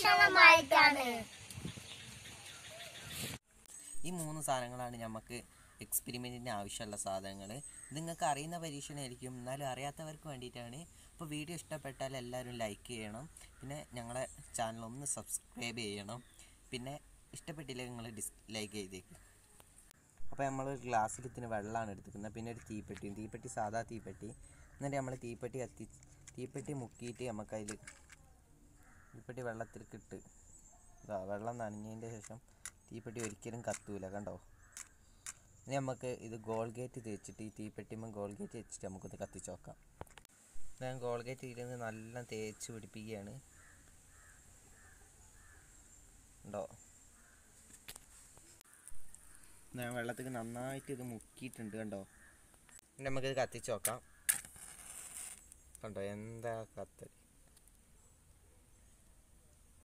പരീക്ഷണമായിട്ടാണ് ഈ മൂന്ന് സാധനങ്ങളാണ് നമുക്ക് എക്സ്പെരിമെൻറ്റിന് ആവശ്യമുള്ള സാധനങ്ങൾ നിങ്ങൾക്ക് അറിയുന്ന പരീക്ഷണമായിരിക്കും എന്നാലും അറിയാത്തവർക്ക് വേണ്ടിയിട്ടാണ് അപ്പോൾ വീഡിയോ ഇഷ്ടപ്പെട്ടാൽ എല്ലാവരും ലൈക്ക് ചെയ്യണം പിന്നെ ഞങ്ങളെ ചാനൽ ഒന്ന് സബ്സ്ക്രൈബ് ചെയ്യണം പിന്നെ ഇഷ്ടപ്പെട്ടില്ലെങ്കിൽ നിങ്ങൾ ഡിസ് ലൈക്ക് ചെയ്തേക്ക് അപ്പോൾ നമ്മൾ ഒരു ഗ്ലാസ്സിൽ ഇത്തിന് വെള്ളമാണ് എടുത്തിരിക്കുന്നത് പിന്നെ ഒരു തീപ്പെട്ടി തീപ്പെട്ടി സാധാ തീപ്പെട്ടി എന്നിട്ട് നമ്മൾ തീപ്പെട്ടി കത്തി തീപ്പെട്ടി മുക്കിയിട്ട് നമുക്കതിൽ തീപ്പെട്ടി വെള്ളത്തിലേക്ക് ഇട്ട് ഇതാ വെള്ളം നനഞ്ഞതിൻ്റെ ശേഷം തീപ്പെട്ടി ഒരിക്കലും കത്തൂല കണ്ടോ ഇനി നമുക്ക് ഇത് ഗോൾഗേറ്റ് തേച്ചിട്ട് ഈ തീപ്പെട്ടിമ്മ ഗോൾഗേറ്റ് വെച്ചിട്ട് നമുക്കിത് കത്തിച്ച് നോക്കാം ഞാൻ ഗോൾഗേറ്റ് ഇരുന്ന് നല്ല തേച്ച് പിടിപ്പിക്കുകയാണ് ഉണ്ടോ ഞാൻ വെള്ളത്തിൽ നന്നായിട്ട് ഇത് മുക്കിയിട്ടുണ്ട് കണ്ടോ ഇനി നമുക്കിത് കത്തിച്ച് നോക്കാം കണ്ടോ എന്താ കത്തൽ